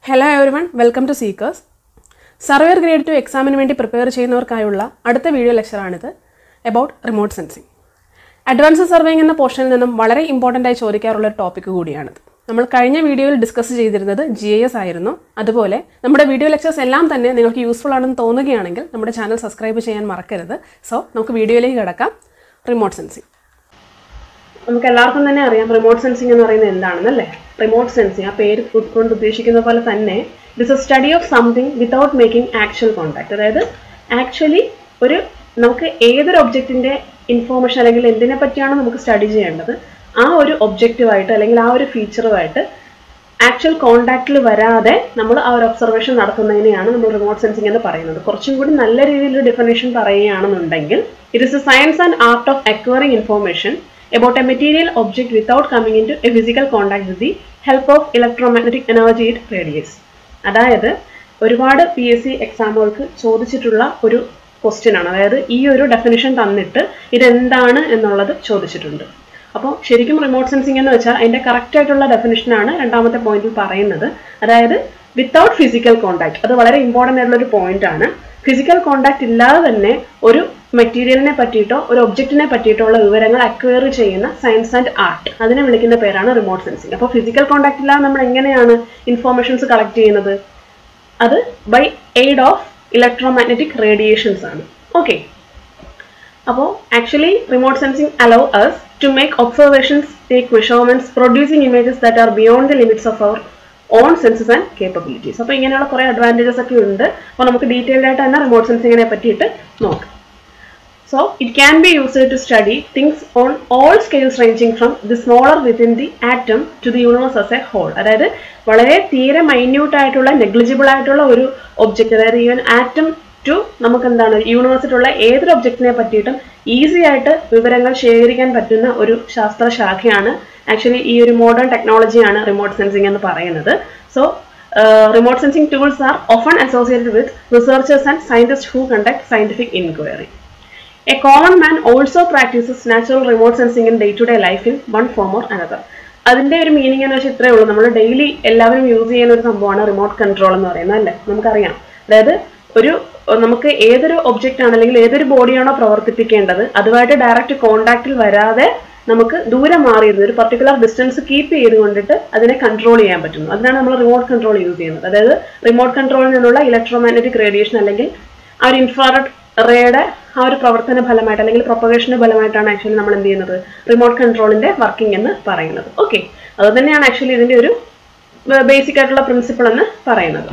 Hello everyone welcome to seekers surveyor grade two എക്സാമിന് വേണ്ടി prepare ചെയ്യുന്നവർക്കായുള്ള അടുത്ത വീഡിയോ ലെക്ചറാണിത് about remote sensing advance surveying എന്ന പോർഷനിൽ നിന്നും വളരെ ഇമ്പോർട്ടൻ്റ് ആയി ചോദിക്കാറുള്ള ഒരു ടോപ്പിക് കൂടിയാണിത് നമ്മൾ കഴിഞ്ഞ വീഡിയോയിൽ ഡിസ്കസ് ചെയ്തിരുന്നത് ജി എസ് ആയിരുന്നു അതുപോലെ നമ്മുടെ വീഡിയോ ലെക്ചേഴ്സ് എല്ലാം തന്നെ നിങ്ങൾക്ക് യൂസ്ഫുൾ ആണെന്ന് തോന്നുകയാണെങ്കിൽ നമ്മുടെ ചാനൽ സബ്സ്ക്രൈബ് ചെയ്യാൻ മറക്കരുത് സോ നമുക്ക് വീഡിയോയിലേക്ക് കിടക്കാം റിമോട്ട് സെൻസിങ് നമുക്ക് എല്ലാവർക്കും തന്നെ അറിയാം റിമോട്ട് സെൻസിങ് എന്ന് പറയുന്നത് എന്താണെന്നല്ലേ റിമോട്ട് സെൻസിങ് ആ പേര് കൊണ്ട് ഉദ്ദേശിക്കുന്ന പോലെ തന്നെ it's a study of something without making actual contact അതായത് ആക്ച്വലി ഒരു നമുക്ക് ഏതൊരു ഒബ്ജക്റ്റിന്റെ ഇൻഫോർമേഷൻ അല്ലെങ്കിൽ എന്തിനെ പറ്റിയാണോ നമുക്ക് സ്റ്റഡി ചെയ്യേണ്ടത് ആ ഒരു ഒബ്ജക്റ്റുമായിട്ട് അല്ലെങ്കിൽ ആ ഒരു ഫീച്ചറുമായിട്ട് ആക്ച്വൽ കോണ്ടാക്റ്റിൽ വരാതെ നമ്മൾ ആ ഒരു ഒബ്സർവേഷൻ നടത്തുന്നതിനെയാണ് നമ്മൾ റിമോട്ട് സെൻസിങ് എന്ന് പറയുന്നത് കുറച്ചും കൂടി നല്ല രീതിയിലൊരു ഡെഫിനേഷൻ പറയുകയാണെന്നുണ്ടെങ്കിൽ it is a science and art of acquiring information about a material object without coming into a physical contact with the help of electromagnetic energy it radiates. അതായത് ഒരുപാട് പി എസ് സി എക്സാമുകൾക്ക് ചോദിച്ചിട്ടുള്ള ഒരു question ആണ് അതായത് ഈ ഒരു definition തന്നിട്ട് ഇതെന്താണ് എന്നുള്ളത് ചോദിച്ചിട്ടുണ്ട് അപ്പോൾ ശരിക്കും റിമോട്ട് സെൻസിങ് എന്ന് വെച്ചാൽ അതിൻ്റെ കറക്റ്റ് ആയിട്ടുള്ള ഡെഫിനിഷനാണ് രണ്ടാമത്തെ പോയിന്റിൽ പറയുന്നത് അതായത് വിത്തൗട്ട് ഫിസിക്കൽ കോണ്ടാക്ട് അത് വളരെ ഇമ്പോർട്ടൻ്റ് ആയിട്ടുള്ള ഒരു പോയിന്റ് ആണ് ഫിസിക്കൽ കോണ്ടാക്ട് ഇല്ലാതെ തന്നെ ഒരു മെറ്റീരിയലിനെ പറ്റിയിട്ടോ ഒരു ഒബ്ജക്റ്റിനെ പറ്റിയിട്ടോ ഉള്ള വിവരങ്ങൾ അക്വയർ ചെയ്യുന്ന സയൻസ് ആൻഡ് ആർട്ട് അതിനെ വിളിക്കുന്ന പേരാണ് റിമോട്ട് സെൻസിങ് അപ്പോൾ ഫിസിക്കൽ കോണ്ടാക്ട് ഇല്ലാതെ നമ്മൾ എങ്ങനെയാണ് ഇൻഫോർമേഷൻസ് കളക്ട് ചെയ്യുന്നത് അത് by aid of electromagnetic radiations ആണ് ഓക്കെ അപ്പോൾ actually remote sensing allow us to make observations take measurements producing images that are beyond the limits of our own senses and capabilities അപ്പോൾ ഇങ്ങനെയുള്ള കുറേ advantages ഒക്കെ ഉണ്ട് അപ്പോൾ നമുക്ക് ഡീറ്റെയിൽഡ് ആയിട്ട് തന്നെ റിമോട്ട് സെൻസിങ്ങിനെ പറ്റിയിട്ട് നോക്കാം So it can be used to study things on all scales ranging from the smaller within the atom to the universe as a whole. അതായത് വളരെ തീരെ മൈന്യൂട്ട് ആയിട്ടുള്ള നെഗ്ലിജിബിൾ ആയിട്ടുള്ള ഒരു ഒബ്ജക്റ്റ് അതായത് ഈവൻ ആറ്റം ടു നമുക്ക് എന്താണ് യൂണിവേഴ്സിറ്റിയുള്ള ഏതൊരു ഒബ്ജക്റ്റിനെ പറ്റിയിട്ടും ഈസി ആയിട്ട് വിവരങ്ങൾ ശേഖരിക്കാൻ പറ്റുന്ന ഒരു ശാസ്ത്ര ശാഖയാണ് ആക്ച്വലി ഈ ഒരു മോഡേൺ ടെക്നോളജിയാണ് റിമോട്ട് സെൻസിങ് എന്ന് പറയുന്നത് so remote sensing tools are often associated with researchers and scientist who conduct scientific inquiry A common man also practices natural remote sensing in day-to-day life in one form or another. അതിന്റെ ഒരു meaning എന്ന് വെച്ചാൽ ഇത്രയേ ഉള്ളൂ നമ്മൾ daily എല്ലാവരും use ചെയ്യുന്ന ഒരു സംഭവമാണ് റിമോട്ട് കൺട്രോൾ എന്ന് പറയുന്നത് അല്ലേ നമുക്കറിയാം അതായത് ഒരു നമുക്ക് ഏതൊരു ഒബ്ജക്റ്റ് ആണ് അല്ലെങ്കിൽ ഏതൊരു ബോഡിയാണോ പ്രവർത്തിപ്പിക്കേണ്ടത് അതുമായിട്ട് ഡയറക്റ്റ് കോണ്ടാക്റ്റിൽ വരാതെ നമുക്ക് ദൂരെ മാറിയിരുന്നത് ഒരു പർട്ടിക്കുലർ ഡിസ്റ്റൻസ് കീപ്പ് ചെയ്തുകൊണ്ടിട്ട് അതിനെ കൺട്രോൾ ചെയ്യാൻ പറ്റുന്നു അതിനാണ് നമ്മൾ റിമോട്ട് കൺട്രോൾ യൂസ് ചെയ്യുന്നത് അതായത് റിമോട്ട് കൺട്രോളിൽ നിന്നുള്ള ഇലക്ട്രോമാഗ്നറ്റിക് റേഡിയേഷൻ അല്ലെങ്കിൽ ആ ഒരു ഇൻഫ്രാറെഡ് റേയുടെ ആ ഒരു പ്രവർത്തന ഫലമായിട്ട് അല്ലെങ്കിൽ പ്രൊപ്പഗേഷന്റെ ഫലമായിട്ടാണ് ആക്ച്വലി നമ്മൾ എന്ത് ചെയ്യുന്നത് റിമോട്ട് കൺട്രോളിന്റെ വർക്കിംഗ് എന്ന് പറയുന്നത് ഓക്കെ അത് തന്നെയാണ് ആക്ച്വലി ഇതിന്റെ ഒരു ബേസിക് ആയിട്ടുള്ള പ്രിൻസിപ്പിൾ എന്ന് പറയുന്നത്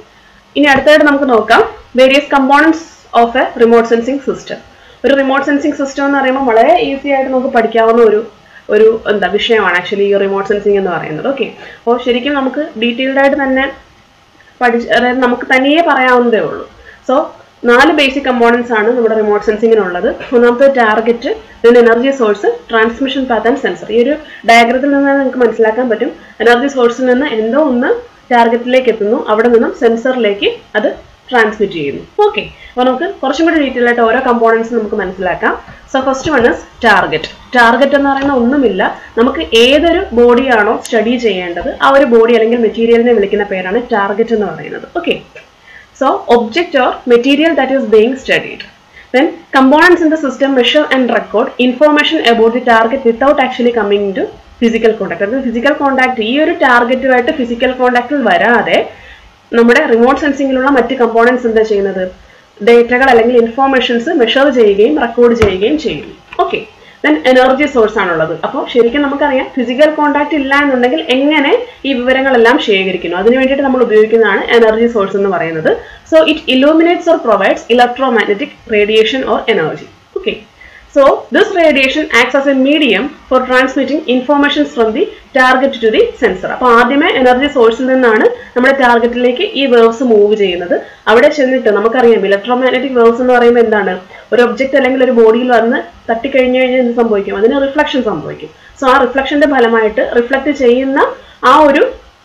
ഇനി അടുത്തായിട്ട് നമുക്ക് നോക്കാം various components of a remote sensing system ഒരു റിമോട്ട് സെൻസിങ് സിസ്റ്റം എന്ന് പറയുമ്പോൾ വളരെ ഈസി ആയിട്ട് നമുക്ക് പഠിക്കാവുന്ന ഒരു ഒരു എന്താ വിഷയമാണ് ആക്ച്വലി ഈ റിമോട്ട് സെൻസിങ് എന്ന് പറയുന്നത് ഓക്കെ അപ്പോൾ ശരിക്കും നമുക്ക് ഡീറ്റെയിൽഡ് ആയിട്ട് തന്നെ പഠിച്ച് അതായത് നമുക്ക് തനിയെ പറയാവുന്നതേ ഉള്ളൂ സോ നാല് ബേസിക് കമ്പോണൻസ് ആണ് നമ്മുടെ റിമോട്ട് സെൻസിങ്ങിനുള്ളത് ഒന്നാമത്തെ ടാർഗറ്റ് പിന്നെ energy source transmission path and sensor ഈ ഒരു ഡയഗ്രത്തിൽ നിന്ന് നിങ്ങൾക്ക് മനസ്സിലാക്കാൻ പറ്റും എനർജി സോഴ്സിൽ നിന്ന് എന്തോ ഒന്ന് ടാർഗറ്റിലേക്ക് എത്തുന്നു അവിടെ നിന്നും സെൻസറിലേക്ക് അത് ട്രാൻസ്മിറ്റ് ചെയ്യുന്നു ഓക്കെ അപ്പോൾ നമുക്ക് കുറച്ചും കൂടി ഡീറ്റെയിൽ ആയിട്ട് ഓരോ കമ്പോണൻസ് നമുക്ക് മനസ്സിലാക്കാം so first one is target target എന്ന് പറയുന്ന ഒന്നുമില്ല നമുക്ക് ഏതൊരു ബോഡിയാണോ സ്റ്റഡി ചെയ്യേണ്ടത് ആ ഒരു ബോഡി അല്ലെങ്കിൽ മെറ്റീരിയലിനെ വിളിക്കുന്ന പേരാണ് ടാർഗറ്റ് എന്ന് പറയുന്നത് okay So object or material that is being studied. Then components in the system measure and record information about the target without actually coming into physical contact. അതായത് ഫിസിക്കൽ കോണ്ടാക്ട് ഈ ഒരു ടാർഗറ്റുമായിട്ട് physical കോണ്ടാക്റ്റിൽ വരാതെ നമ്മുടെ remote സെൻസിങ്ങിലുള്ള മറ്റ് components എന്താ ചെയ്യുന്നത് ഡേറ്റകൾ അല്ലെങ്കിൽ informations measure ചെയ്യുകയും റെക്കോർഡ് ചെയ്യുകയും ചെയ്യുന്നു ഓക്കെ ദെൻ എനർജി സോഴ്സ് ആണുള്ളത് അപ്പോൾ ശരിക്കും നമുക്കറിയാം ഫിസിക്കൽ കോണ്ടാക്ട് ഇല്ല എന്നുണ്ടെങ്കിൽ എങ്ങനെ ഈ വിവരങ്ങളെല്ലാം ശേഖരിക്കുന്നു അതിന് വേണ്ടിയിട്ട് നമ്മൾ ഉപയോഗിക്കുന്നതാണ് എനർജി സോഴ്സ് എന്ന് പറയുന്നത് so it illuminates or provides electromagnetic radiation or energy okay so this radiation acts as a medium for transmitting informations from the target to the sensor അപ്പോൾ ആദ്യമേ എനർജി സോഴ്സിൽ നിന്നാണ് നമ്മുടെ ടാർഗറ്റിലേക്ക് ഈ വേവ്സ് മൂവ് ചെയ്യുന്നത് അവിടെ ചെന്നിട്ട് നമുക്കറിയാം ഇലക്ട്രോമാഗ്നറ്റിക് വേവ്സ് എന്ന് പറയുമ്പോൾ എന്താണ് ഒരു ഒബ്ജക്റ്റ് അല്ലെങ്കിൽ ഒരു ബോഡിയിൽ വന്ന് തട്ടിക്കഴിഞ്ഞു കഴിഞ്ഞാൽ എന്ത് സംഭവിക്കും അതിന് റിഫ്ലക്ഷൻ സംഭവിക്കും സോ ആ റിഫ്ലക്ഷന്റെ ഫലമായിട്ട് റിഫ്ലക്ട് ചെയ്യുന്ന ആ ഒരു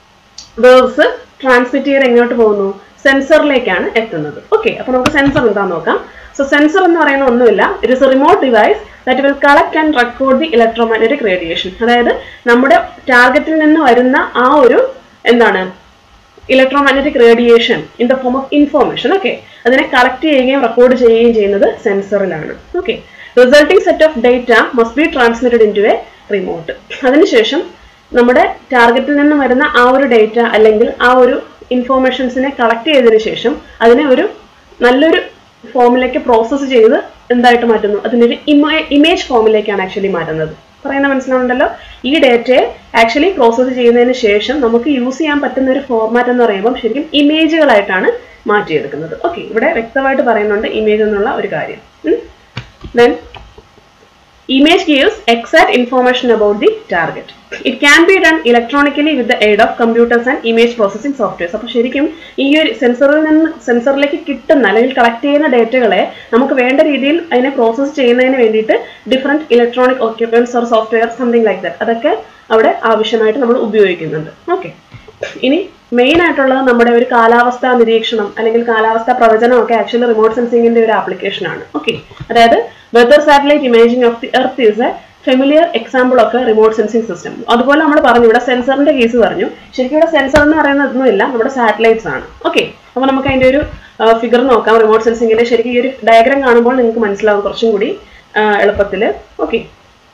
വേവ്സ് ട്രാൻസ്മിറ്റ് ചെയ്ത് എങ്ങോട്ട് പോകുന്നു സെൻസറിലേക്കാണ് എത്തുന്നത് ഓക്കെ അപ്പോൾ നമുക്ക് സെൻസർ എന്താന്ന് നോക്കാം സോ സെൻസർ എന്ന് പറയുന്ന ഒന്നുമില്ല it is a remote device that will collect and record the electromagnetic radiation അതായത് നമ്മുടെ ടാർഗറ്റിൽ നിന്ന് വരുന്ന ആ ഒരു എന്താണ് electromagnetic radiation in the form of information okay അതിനെ കളക്ട് ചെയ്യുകയും റെക്കോർഡ് ചെയ്യുകയും ചെയ്യുന്നത് സെൻസറിലാണ് okay resulting set of data must be transmitted into a remote അതിനുശേഷം നമ്മുടെ ടാർഗറ്റിൽ നിന്ന് വരുന്ന ആ ഒരു ഡേറ്റ അല്ലെങ്കിൽ ആ ഒരു ഇൻഫോർമേഷൻസിനെ കളക്ട് ചെയ്തതിനു ശേഷം അതിനെ ഒരു നല്ലൊരു ഫോമിലേക്ക് പ്രോസസ്സ് ചെയ്ത് എന്തായിട്ട് മാറ്റുന്നു അതിനൊരു ഇമേജ് ഫോമിലേക്കാണ് ആക്ച്വലി മാറ്റുന്നത് പറയുന്ന മനസ്സിലാവുണ്ടല്ലോ ഈ ഡേറ്റയെ ആക്ച്വലി പ്രോസസ്സ് ചെയ്യുന്നതിന് ശേഷം നമുക്ക് യൂസ് ചെയ്യാൻ പറ്റുന്ന ഒരു ഫോർമാറ്റ് എന്ന് പറയുമ്പോൾ ശരിക്കും ഇമേജുകളായിട്ടാണ് മാറ്റിയെടുക്കുന്നത് ഓക്കെ ഇവിടെ വ്യക്തമായിട്ട് പറയുന്നുണ്ട് ഇമേജ് എന്നുള്ള ഒരു കാര്യം then Image gives exact information about the target. It can be done electronically with the aid of computers and image processing softwares. അപ്പോൾ ശരിക്കും ഈ ഒരു സെൻസറിൽ നിന്ന് സെൻസറിലേക്ക് കിട്ടുന്ന അല്ലെങ്കിൽ കളക്ട് ചെയ്യുന്ന ഡേറ്റകളെ നമുക്ക് വേണ്ട രീതിയിൽ അതിനെ പ്രോസസ്സ് ചെയ്യുന്നതിന് വേണ്ടിയിട്ട് different electronic equipments or software something like that അതൊക്കെ അവിടെ ആവശ്യമായിട്ട് നമ്മൾ ഉപയോഗിക്കുന്നുണ്ട് ഓക്കെ ഇനി മെയിൻ ആയിട്ടുള്ളത് നമ്മുടെ ഒരു കാലാവസ്ഥാ നിരീക്ഷണം അല്ലെങ്കിൽ കാലാവസ്ഥാ പ്രവചനം ഒക്കെ ആക്ച്വലി റിമോട്ട് സെൻസിങ്ങിന്റെ ഒരു ആപ്ലിക്കേഷൻ ആണ് ഓക്കെ അതായത് weather satellite imaging of the earth is a familiar example ഒക്കെ റിമോട്ട് സെൻസിങ് സിസ്റ്റം അതുപോലെ നമ്മൾ പറഞ്ഞു ഇവിടെ സെൻസറിന്റെ കേസ് പറഞ്ഞു ശരിക്കും ഇവിടെ സെൻസർ എന്ന് പറയുന്നതൊന്നുമില്ല നമ്മുടെ സാറ്റലൈറ്റ്സ് ആണ് ഓക്കെ അപ്പോൾ നമുക്ക് അതിന്റെ ഒരു ഫിഗർ നോക്കാം റിമോട്ട് സെൻസിങ്ങിന്റെ ശരിക്കും ഈ ഒരു ഡയഗ്രാം കാണുമ്പോൾ നിങ്ങൾക്ക് മനസ്സിലാവും കുറച്ചും കൂടി എളുപ്പത്തിൽ ഓക്കെ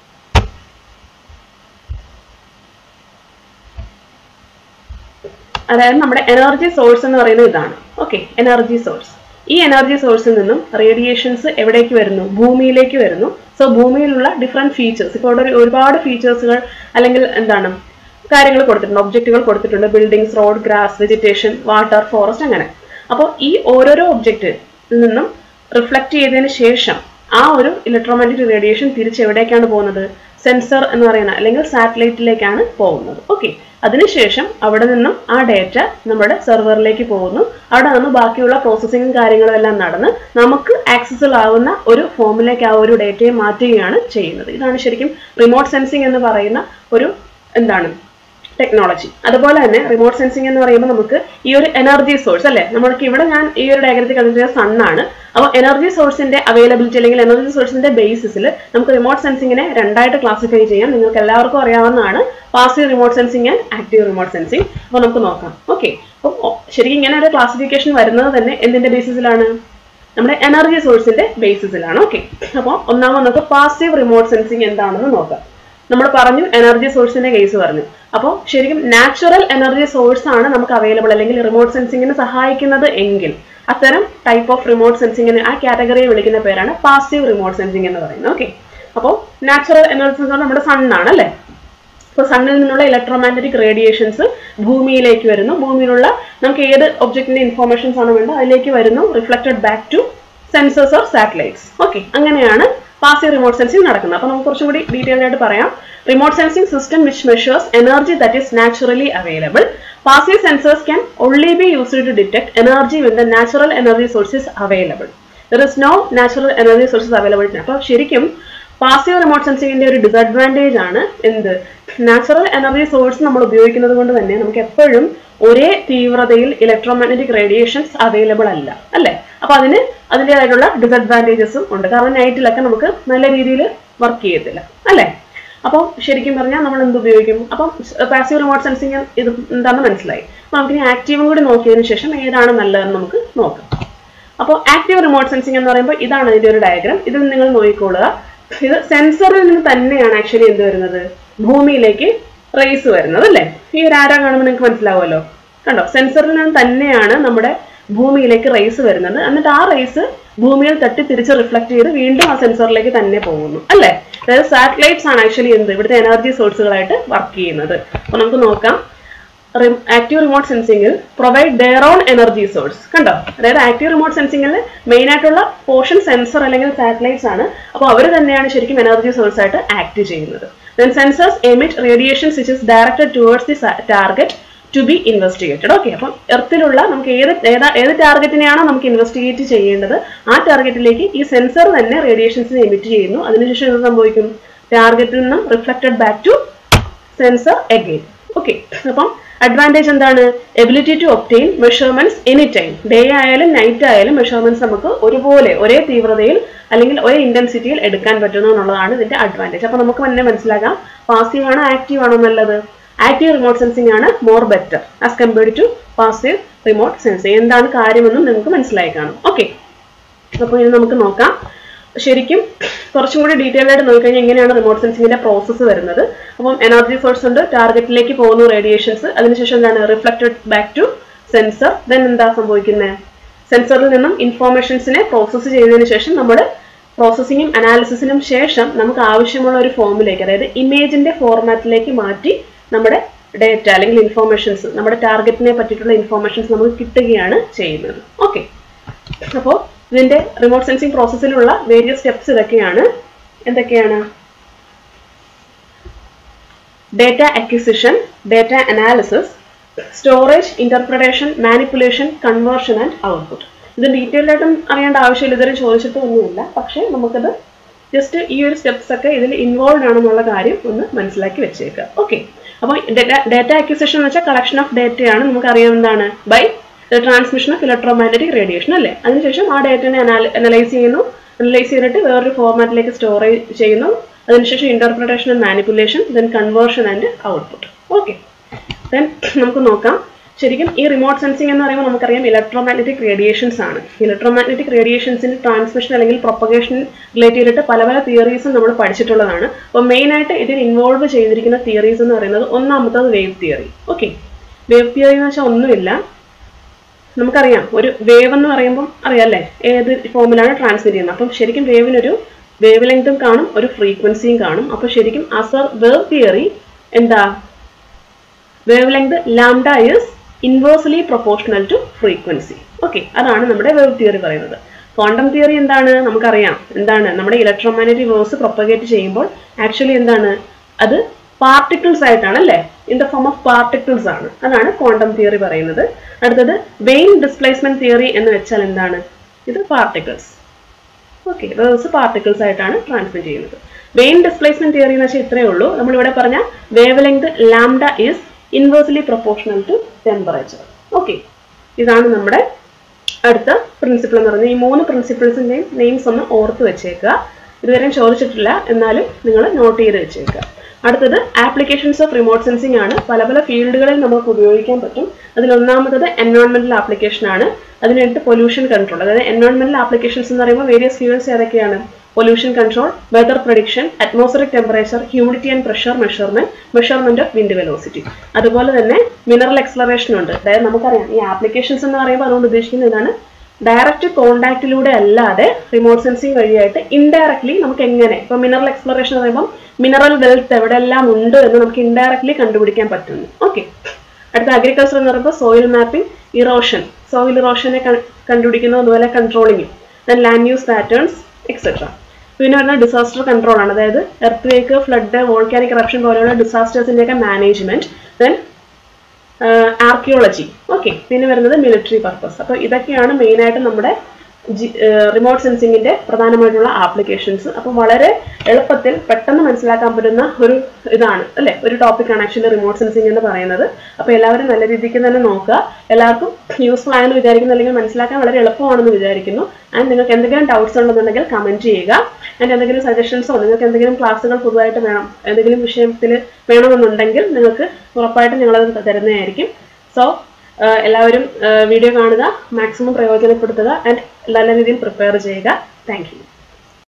അതായത് നമ്മുടെ എനർജി സോഴ്സ് എന്ന് പറയുന്നത് ഇതാണ് ഓക്കെ എനർജി സോഴ്സ് ഈ എനർജി സോഴ്സിൽ നിന്നും റേഡിയേഷൻസ് എവിടേക്ക് വരുന്നു ഭൂമിയിലേക്ക് വരുന്നു സോ ഭൂമിയിലുള്ള ഡിഫറെൻറ്റ് ഫീച്ചേഴ്സ് ഇപ്പോൾ ഇവിടെ ഒരു- ഒരുപാട് ഫീച്ചേഴ്സുകൾ അല്ലെങ്കിൽ എന്താണ് കാര്യങ്ങൾ കൊടുത്തിട്ടുണ്ട് ഒബ്ജക്റ്റുകൾ കൊടുത്തിട്ടുണ്ട് buildings road grass vegetation water forest അങ്ങനെ അപ്പോൾ ഈ ഓരോരോ ഒബ്ജക്റ്റിൽ നിന്നും റിഫ്ലക്ട് ചെയ്തതിന് ശേഷം ആ ഒരു ഇലക്ട്രോമാഗ്നറ്റിക് റേഡിയേഷൻ തിരിച്ച് എവിടേക്കാണ് പോകുന്നത് സെൻസർ എന്ന് പറയുന്ന അല്ലെങ്കിൽ സാറ്റലൈറ്റിലേക്കാണ് പോകുന്നത് ഓക്കെ അതിനുശേഷം അവിടെ നിന്നും ആ ഡേറ്റ നമ്മുടെ സെർവറിലേക്ക് പോകുന്നു അവിടെ നിന്ന് ബാക്കിയുള്ള പ്രോസസ്സിങ്ങും കാര്യങ്ങളും എല്ലാം നടന്ന് നമുക്ക് ആക്സസിബിൾ ആവുന്ന ഒരു ഫോമിലേക്ക് ആ ഒരു ഡേറ്റയെ മാറ്റുകയാണ് ചെയ്യുന്നത് ഇതാണ് ശരിക്കും റിമോട്ട് സെൻസിങ് എന്ന് പറയുന്ന ഒരു എന്താണ് ടെക്നോളജി അതുപോലെ തന്നെ റിമോട്ട് സെൻസിങ് എന്ന് പറയുമ്പോൾ നമുക്ക് ഈ ഒരു എനർജി സോഴ്സ് അല്ലേ നമ്മൾക്ക് ഇവിടെ ഞാൻ ഈ ഒരു ഡയഗ്രത്തിൽ കണ്ടിട്ടുള്ള സണ്ണാണ് അപ്പോൾ എനർജി സോഴ്സിന്റെ അവൈലബിലിറ്റി അല്ലെങ്കിൽ എനർജി സോഴ്സിന്റെ ബേസിസിൽ നമുക്ക് റിമോട്ട് സെൻസിങ്ങിനെ രണ്ടായിട്ട് ക്ലാസിഫൈ ചെയ്യാം നിങ്ങൾക്ക് എല്ലാവർക്കും അറിയാവുന്നതാണ് passive remote sensing and active remote sensing അപ്പോൾ നമുക്ക് നോക്കാം ഓക്കെ അപ്പോൾ ശരിക്കും ഇങ്ങനെ ഒരു ക്ലാസിഫിക്കേഷൻ വരുന്നത് തന്നെ എന്തിന്റെ ബേസിസിലാണ് നമ്മുടെ എനർജി സോഴ്സിന്റെ ബേസിസിലാണ് ഓക്കെ അപ്പോൾ ഒന്നാമത് നമുക്ക് പാസീവ് റിമോട്ട് സെൻസിങ് എന്താണെന്ന് നോക്കാം നമ്മൾ പറഞ്ഞു എനർജി സോഴ്സിന്റെ കേസ് പറഞ്ഞു അപ്പോൾ ശരിക്കും നാച്ചുറൽ എനർജി സോഴ്സ് ആണ് നമുക്ക് അവൈലബിൾ അല്ലെങ്കിൽ റിമോട്ട് സെൻസിങ്ങിന് സഹായിക്കുന്നത് എങ്കിൽ അത്തരം ടൈപ്പ് ഓഫ് റിമോട്ട് സെൻസിങ്ങിന് ആ കാറ്റഗറിയെ വിളിക്കുന്ന പേരാണ് പാസീവ് റിമോട്ട് സെൻസിങ് എന്ന് പറയുന്നത് ഓക്കെ അപ്പോൾ നാച്ചുറൽ എനർജി സെൻസ് നമ്മുടെ സണ്ണാണ് അല്ലേ അപ്പോൾ സണ്ണിൽ നിന്നുള്ള ഇലക്ട്രോമാഗ്നറ്റിക് റേഡിയേഷൻസ് ഭൂമിയിലേക്ക് വരുന്നു ഭൂമിയിലുള്ള നമുക്ക് ഏത് ഒബ്ജക്റ്റിന്റെ ഇൻഫോർമേഷൻസ് ആണ് വേണ്ടത് അതിലേക്ക് വരുന്നു reflected back to sensors or satellites okay അങ്ങനെയാണ് പാസീവ് റിമോട്ട് സെൻസിങ് നടക്കുന്നത് അപ്പോൾ നമുക്ക് കുറച്ചും കൂടി ഡീറ്റെയിൽ ആയിട്ട് പറയാം remote sensing system which measures energy that is naturally available passive sensors can only be used to detect energy when the natural energy sources available there is no natural energy sources available അപ്പോൾ ശരിക്കും passive remote സെൻസിങ്ങിന്റെ ഒരു disadvantage ആണ് എന്ത് natural energy source നമ്മൾ ഉപയോഗിക്കുന്നത് കൊണ്ട് തന്നെ നമുക്ക് എപ്പോഴും ഒരേ തീവ്രതയിൽ ഇലക്ട്രോമാഗ്നറ്റിക് റേഡിയേഷൻസ് അവൈലബിൾ അല്ല അല്ലേ അപ്പൊ അതിന് അതിൻ്റെതായിട്ടുള്ള ഡിസഡ്വാൻറ്റേജസും ഉണ്ട് കാരണം നൈറ്റിലൊക്കെ നമുക്ക് നല്ല രീതിയിൽ വർക്ക് ചെയ്യത്തില്ല അല്ലേ അപ്പോൾ ശരിക്കും പറഞ്ഞാൽ നമ്മൾ എന്ത് ഉപയോഗിക്കും അപ്പം പാസീവ് റിമോട്ട് സെൻസിങ് ഇത് എന്താണെന്ന് മനസ്സിലായി അപ്പോൾ നമുക്ക് ഇനി ആക്റ്റീവും കൂടി നോക്കിയതിന് ശേഷം ഏതാണ് നല്ലതെന്ന് നമുക്ക് നോക്കാം അപ്പോൾ ആക്റ്റീവ് റിമോട്ട് സെൻസിങ് എന്ന് പറയുമ്പോൾ ഇതാണ് ഇതിന്റെ ഒരു ഡയഗ്രാം ഇത് നിങ്ങൾ നോക്കിക്കൊള്ളുക ഇത് സെൻസറിൽ നിന്ന് തന്നെയാണ് ആക്ച്വലി എന്ത് വരുന്നത് ഭൂമിയിലേക്ക് റേസ് വരുന്നത് അല്ലേ ഈ ഒരു ആരാ കാണുമ്പോൾ നിങ്ങൾക്ക് മനസ്സിലാവുമല്ലോ കണ്ടോ സെൻസറിൽ നിന്ന് തന്നെയാണ് നമ്മുടെ ഭൂമിയിലേക്ക് റേസ് വരുന്നത് എന്നിട്ട് ആ റേസ് ഭൂമിയിൽ തട്ടി തിരിച്ച് റിഫ്ലക്ട് ചെയ്ത് വീണ്ടും ആ സെൻസറിലേക്ക് തന്നെ പോകുന്നു അല്ലേ അതായത് സാറ്റലൈറ്റ്സ് ആണ് ആക്ച്വലി എന്ത് ഇവിടുത്തെ എനർജി സോഴ്സുകളായിട്ട് വർക്ക് ചെയ്യുന്നത് അപ്പോൾ നമുക്ക് നോക്കാം ആക്റ്റീവ് റിമോട്ട് സെൻസിങ്ങിൽ provide their own energy source കണ്ടോ അതായത് ആക്റ്റീവ് റിമോട്ട് സെൻസിങ്ങിൽ മെയിൻ ആയിട്ടുള്ള പോർഷൻ സെൻസർ അല്ലെങ്കിൽ സാറ്റലൈറ്റ്സ് ആണ് അപ്പോൾ അവർ തന്നെയാണ് ശരിക്കും എനർജി സോഴ്സ് ആയിട്ട് ആക്ട് ചെയ്യുന്നത് then sensors emit radiation which is directed towards the target to be investigated okay അപ്പം എർത്തിലുള്ള നമുക്ക് ഏത് ഏതാ ഏത് ടാർഗറ്റിനെയാണോ നമുക്ക് ഇൻവെസ്റ്റിഗേറ്റ് ചെയ്യേണ്ടത് ആ ടാർഗറ്റിലേക്ക് ഈ സെൻസർ തന്നെ റേഡിയേഷൻസിനെ എമിറ്റ് ചെയ്യുന്നു അതിനുശേഷം എന്ത് സംഭവിക്കും ടാർഗറ്റിൽ നിന്നും reflected back to sensor again okay അപ്പം അഡ്വാൻറ്റേജ് എന്താണ് ability to obtain measurements any time day ആയാലും നൈറ്റ് ആയാലും മെഷർമെന്റ്സ് നമുക്ക് ഒരുപോലെ ഒരേ തീവ്രതയിൽ അല്ലെങ്കിൽ ഒരേ ഇന്റൻസിറ്റിയിൽ എടുക്കാൻ പറ്റുന്നു എന്നുള്ളതാണ് ഇതിന്റെ അഡ്വാൻറ്റേജ് അപ്പൊ നമുക്ക് തന്നെ മനസ്സിലാക്കാം പാസീവ് ആണോ ആക്റ്റീവ് ആണോ നല്ലത് ആക്റ്റീവ് റിമോട്ട് സെൻസിങ് ആണ് more better as compared to passive remote sensing എന്താണ് കാര്യമെന്നും നിങ്ങൾക്ക് മനസ്സിലായി കാണും ഓക്കെ അപ്പോൾ ഇനി നമുക്ക് നോക്കാം ശരിക്കും കുറച്ചും കൂടി ഡീറ്റെയിൽ ആയിട്ട് നോക്കിക്കഴിഞ്ഞാൽ എങ്ങനെയാണ് റിമോട്ട് സെൻസിങ്ങിന്റെ പ്രോസസ്സ് വരുന്നത് അപ്പം എനർജി സോഴ്സ് ഉണ്ട് ടാർഗറ്റിലേക്ക് പോകുന്നു റേഡിയേഷൻസ് അതിനുശേഷം എന്താണ് reflected back to sensor then എന്താ സംഭവിക്കുന്നത് സെൻസറിൽ നിന്നും ഇൻഫോർമേഷൻസിനെ പ്രോസസ്സ് ചെയ്തതിന് ശേഷം നമ്മൾ പ്രോസസ്സിങ്ങും അനാലിസിസിനും ശേഷം നമുക്ക് ആവശ്യമുള്ള ഒരു ഫോമിലേക്ക് അതായത് ഇമേജിന്റെ ഫോർമാറ്റിലേക്ക് മാറ്റി നമ്മുടെ ഡേറ്റ അല്ലെങ്കിൽ ഇൻഫോർമേഷൻസ് നമ്മുടെ ടാർഗറ്റിനെ പറ്റിയിട്ടുള്ള ഇൻഫോർമേഷൻസ് നമുക്ക് കിട്ടുകയാണ് ചെയ്യുന്നത് ഓക്കെ അപ്പോൾ ഇതിന്റെ റിമോട്ട് സെൻസിങ് പ്രോസസ്സിലുള്ള വേരിയസ് സ്റ്റെപ്സ് ഇതൊക്കെയാണ് എന്തൊക്കെയാണ് data acquisition data analysis storage interpretation manipulation conversion and output ഇത് ഡീറ്റെയിൽഡ് ആയിട്ടും അറിയേണ്ട ആവശ്യമില്ല ഇതുവരെ ചോദിച്ചിട്ടൊന്നുമില്ല പക്ഷേ നമുക്കത് ജസ്റ്റ് ഈ ഒരു സ്റ്റെപ്സ് ഒക്കെ ഇതിൽ ഇൻവോൾവ് ആണെന്നുള്ള കാര്യം ഒന്ന് മനസ്സിലാക്കി വെച്ചേക്കുക ഓക്കെ അപ്പോൾ ഡേറ്റ അക്വിസിഷൻ എന്ന് വെച്ചാൽ കളക്ഷൻ ഓഫ് ഡേറ്റയാണ് നമുക്കറിയാം എന്താണ് by transmission of electromagnetic radiation അല്ലേ അതിനുശേഷം ആ ഡേറ്റനെ അനലൈസ് ചെയ്യുന്നു അനലൈസ് ചെയ്തിട്ട് വേറൊരു ഫോർമാറ്റിലേക്ക് സ്റ്റോർ ചെയ്യുന്നു അതിനുശേഷം interpretation and manipulation then conversion and output okay then നമുക്ക് നോക്കാം ശരിക്കും ഈ റിമോട്ട് സെൻസിങ് എന്ന് പറയുമ്പോൾ നമുക്കറിയാം ഇലക്ട്രോമാഗ്നറ്റിക് റേഡിയേഷൻസ് ആണ് ഇലക്ട്രോമാഗ്നറ്റിക് റേഡിയേഷൻസിന്റെ ട്രാൻസ്മിഷൻ അല്ലെങ്കിൽ പ്രൊപ്പഗേഷൻ റിലേറ്റ് ചെയ്തിട്ട് പല പല തിയറീസും നമ്മൾ പഠിച്ചിട്ടുള്ളതാണ് അപ്പോൾ മെയിൻ ആയിട്ട് ഇതിൽ ഇൻവോൾവ് ചെയ്തിരിക്കുന്ന തിയറീസ് എന്ന് പറയുന്നത് ഒന്നാമത്തത് wave theory okay wave theory എന്ന് വെച്ചാൽ ഒന്നുമില്ല നമുക്കറിയാം ഒരു വേവ് എന്ന് പറയുമ്പോൾ അറിയാല്ലേ ഏത് ഫോമിലാണ് ട്രാൻസ്മിറ്റ് ചെയ്യുന്നത് അപ്പം ശരിക്കും വേവിനൊരു വേവ് ലെങ്തും കാണും ഒരു ഫ്രീക്വൻസിയും കാണും അപ്പോൾ ശരിക്കും ആസ് എ വേവ് തിയറി എന്താ wave length lambda is inversely proportional to frequency okay അതാണ് നമ്മുടെ വേവ് തിയറി പറയുന്നത് ക്വാണ്ടം തിയറി എന്താണ് നമുക്കറിയാം എന്താണ് നമ്മുടെ ഇലക്ട്രോമാഗ്നറ്റിക് വേവ്സ് പ്രൊപ്പഗേറ്റ് ചെയ്യുമ്പോൾ ആക്ച്വലി എന്താണ് അത് പാർട്ടിക്കിൾസ് ആയിട്ടാണ് അല്ലേ in the form of particles ആണ് അതാണ് ക്വാണ്ടം തിയറി പറയുന്നത് അടുത്തത് വെയിൻ ഡിസ്പ്ലേസ്മെന്റ് തിയറി എന്ന് വെച്ചാൽ എന്താണ് ഇത് പാർട്ടിക്കിൾസ് ഓക്കെ വേവ്സ് പാർട്ടിക്കിൾസ് ആയിട്ടാണ് ട്രാൻസ്മിറ്റ് ചെയ്യുന്നത് വെയിൻ ഡിസ്പ്ലേസ്മെന്റ് തിയറി എന്ന് വെച്ചാൽ ഇത്രയേ ഉള്ളൂ നമ്മളിവിടെ പറഞ്ഞ wave length lambda is inversely proportional to temperature okay ഇതാണ് നമ്മുടെ അടുത്ത പ്രിൻസിപ്പിൾ എന്ന് പറയുന്നത് ഈ മൂന്ന് പ്രിൻസിപ്പിൾസിൻ്റെയും നെയിംസ് ഒന്ന് ഓർത്ത് വെച്ചേക്കുക ഇതുവരെയും ചോദിച്ചിട്ടില്ല എന്നാലും നിങ്ങൾ നോട്ട് ചെയ്ത് വെച്ചേക്കുക അടുത്തത് ആപ്ലിക്കേഷൻസ് ഓഫ് റിമോട്ട് സെൻസിങ് ആണ് പല പല ഫീൽഡുകളിൽ നമുക്ക് ഉപയോഗിക്കാൻ പറ്റും അതിൽ ഒന്നാമത്തത് എൻവയോൺമെന്റൽ ആപ്ലിക്കേഷൻ ആണ് അതിനായിട്ട് പൊല്യൂഷൻ കൺട്രോൾ അതായത് എൻവയോൺമെന്റൽ ആപ്ലിക്കേഷൻസ് എന്ന് പറയുമ്പോൾ വേരിയസ് ഫീൽഡ്സ് ഏതൊക്കെയാണ് pollution control weather prediction atmospheric temperature humidity and pressure measurement measurement of wind velocity അതുപോലെ തന്നെ മിനറൽ എക്സ്പ്ലറേഷൻ ഉണ്ട് അതായത് നമുക്കറിയാം ഈ ആപ്ലിക്കേഷൻസ് എന്ന് പറയുമ്പോൾ അതുകൊണ്ട് ഉദ്ദേശിക്കുന്നത് ഇതാണ് ഡയറക്റ്റ് കോണ്ടാക്റ്റിലൂടെ അല്ലാതെ റിമോട്ട് സെൻസിങ് വഴിയായിട്ട് ഇൻഡയറക്ട്ലി നമുക്ക് എങ്ങനെ ഇപ്പൊ മിനറൽ എക്സ്പ്ലറേഷൻ എന്ന് പറയുമ്പോൾ മിനറൽ വെൽത്ത് എവിടെയെല്ലാം ഉണ്ട് എന്ന് നമുക്ക് ഇൻഡയറക്ട്ലി കണ്ടുപിടിക്കാൻ പറ്റുന്നു ഓക്കെ അടുത്ത അഗ്രികൾച്ചർ എന്ന് പറയുമ്പോൾ സോയിൽ മാപ്പിംഗ് ഇറോഷൻ സോയിൽ ഇറോഷനെ കണ്ടുപിടിക്കുന്നു അതുപോലെ controlling then land use patterns etcetera പിന്നെ വരുന്ന ഡിസാസ്റ്റർ കൺട്രോൾ ആണ് അതായത് earthquake flood volcanic eruption പോലെയുള്ള ഡിസാസ്റ്റേഴ്സിൻ്റെയൊക്കെ മാനേജ്മെന്റ് ദെൻ ആർക്കിയോളജി ഓക്കെ പിന്നെ വരുന്നത് മിലിറ്ററി പർപ്പസ് അപ്പോൾ ഇതൊക്കെയാണ് മെയിനായിട്ട് നമ്മുടെ റിമോട്ട് സെൻസിങ്ങിന്റെ പ്രധാനമായിട്ടുള്ള ആപ്ലിക്കേഷൻസ് അപ്പം വളരെ എളുപ്പത്തിൽ പെട്ടെന്ന് മനസ്സിലാക്കാൻ പറ്റുന്ന ഒരു ഇതാണ് അല്ലെ ഒരു ടോപ്പിക്കാണ് ആക്ച്വലി റിമോട്ട് സെൻസിങ് എന്ന് പറയുന്നത് അപ്പോൾ എല്ലാവരും നല്ല രീതിക്ക് തന്നെ നോക്കുക എല്ലാവർക്കും യൂസ്ഫുൾ ആയെന്ന് വിചാരിക്കുന്നു അല്ലെങ്കിൽ മനസ്സിലാക്കാൻ വളരെ എളുപ്പമാണെന്ന് വിചാരിക്കുന്നു ആൻഡ് നിങ്ങൾക്ക് എന്തെങ്കിലും ഡൗട്ട്സ് ഉണ്ടെന്നുണ്ടെങ്കിൽ കമന്റ് ചെയ്യുക ആൻഡ് എന്തെങ്കിലും സജഷൻസോ നിങ്ങൾക്ക് എന്തെങ്കിലും ക്ലാസ്സുകൾ പുതുതായിട്ട് വേണം എന്തെങ്കിലും വിഷയത്തിൽ വേണമെന്നുണ്ടെങ്കിൽ നിങ്ങൾക്ക് ഉറപ്പായിട്ടും ഞങ്ങളത് തരുന്നതായിരിക്കും സോ എല്ലാവരും വീഡിയോ കാണുക മാക്സിമം പ്രയോജനപ്പെടുത്തുക ആൻഡ് നല്ല രീതിയിൽ പ്രിപ്പയർ ചെയ്യുക താങ്ക് യു